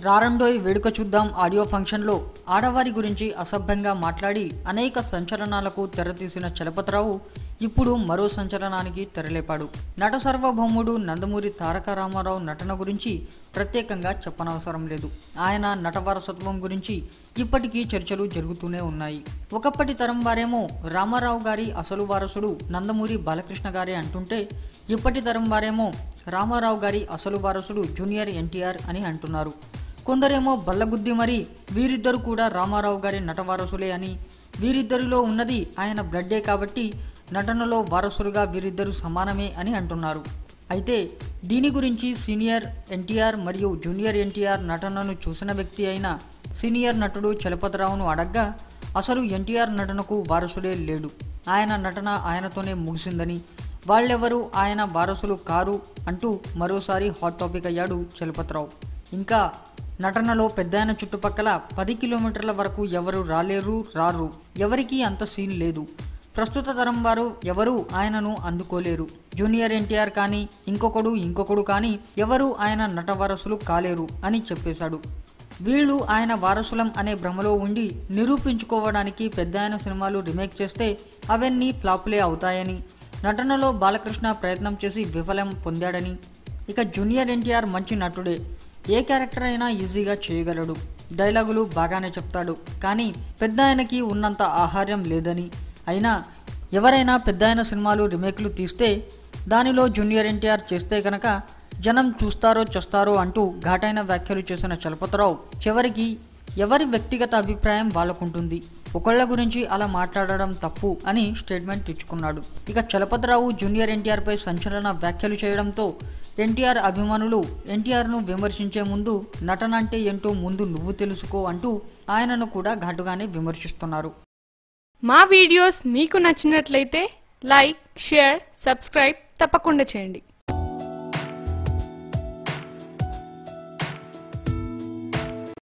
రారండోయ్ వేడుక చూద్దాం ఆడియో ఫంక్షన్లో ఆడవారి గురించి అసభ్యంగా మాట్లాడి అనేక సంచలనాలకు తెరతీసిన చలపతిరావు ఇప్పుడు మరో సంచలనానికి తెరలేపాడు నట సార్వభౌముడు నందమూరి తారక రామారావు నటన గురించి ప్రత్యేకంగా చెప్పనవసరం లేదు ఆయన నట వారసత్వం గురించి ఇప్పటికీ చర్చలు జరుగుతూనే ఉన్నాయి ఒకప్పటి తరం వారేమో రామారావు గారి అసలు వారసుడు నందమూరి బాలకృష్ణ గారే అంటుంటే ఇప్పటి తరం వారేమో రామారావు గారి అసలు వారసుడు జూనియర్ ఎన్టీఆర్ అని అంటున్నారు కొందరేమో బల్లగుద్ది మరి వీరిద్దరు కూడా రామారావు గారి నట వారసులే అని వీరిద్దరిలో ఉన్నది ఆయన బ్లడ్డే కాబట్టి నటనలో వారసులుగా వీరిద్దరు సమానమే అని అంటున్నారు అయితే దీని గురించి సీనియర్ ఎన్టీఆర్ మరియు జూనియర్ ఎన్టీఆర్ నటనను చూసిన వ్యక్తి అయిన సీనియర్ నటుడు చలపతిరావును అడగ్గా అసలు ఎన్టీఆర్ నటనకు వారసుడే లేడు ఆయన నటన ఆయనతోనే ముగిసిందని వాళ్ళెవరూ ఆయన వారసులు కారు అంటూ మరోసారి హాట్ టాపిక్ అయ్యాడు చలపతిరావు ఇంకా నటనలో పెద్దాయన చుట్టుపక్కల పది కిలోమీటర్ల వరకు ఎవరు రాలేరు రారు ఎవరికీ అంత సీన్ లేదు ప్రస్తుత తరం వారు ఎవరూ ఆయనను అందుకోలేరు జూనియర్ ఎన్టీఆర్ కానీ ఇంకొకడు ఇంకొకడు కానీ ఎవరు ఆయన నట వారసులు కాలేరు అని చెప్పేశాడు వీళ్ళు ఆయన వారసులం అనే భ్రమలో ఉండి నిరూపించుకోవడానికి పెద్ద ఆయన సినిమాలు రిమేక్ చేస్తే అవన్నీ ఫ్లాపులే అవుతాయని నటనలో బాలకృష్ణ ప్రయత్నం చేసి విఫలం పొందాడని ఇక జూనియర్ ఎన్టీఆర్ మంచి నటుడే ఏ క్యారెక్టర్ అయినా ఈజీగా చేయగలడు డైలాగులు బాగానే చెప్తాడు కానీ పెద్ద ఆయనకి ఉన్నంత ఆహార్యం లేదని అయినా ఎవరైనా పెద్ద ఆయన సినిమాలు రిమేక్లు తీస్తే దానిలో జూనియర్ ఎన్టీఆర్ చేస్తే గనక జనం చూస్తారో చేస్తారో అంటూ ఘాటైన వ్యాఖ్యలు చేసిన చలపతిరావు చివరికి ఎవరి వ్యక్తిగత అభిప్రాయం వాళ్ళకుంటుంది ఒకళ్ళ గురించి అలా మాట్లాడడం తప్పు అని స్టేట్మెంట్ ఇచ్చుకున్నాడు ఇక చలపతిరావు జూనియర్ ఎన్టీఆర్పై సంచలన వ్యాఖ్యలు చేయడంతో ఎన్టీఆర్ అభిమానులు ఎన్టీఆర్ను విమర్శించే ముందు నటన అంటే ఏంటో ముందు నువ్వు తెలుసుకో అంటూ ఆయనను కూడా ఘాటుగానే విమర్శిస్తున్నారు మా వీడియోస్ మీకు నచ్చినట్లయితే లైక్ షేర్ సబ్స్క్రైబ్ తప్పకుండా చేయండి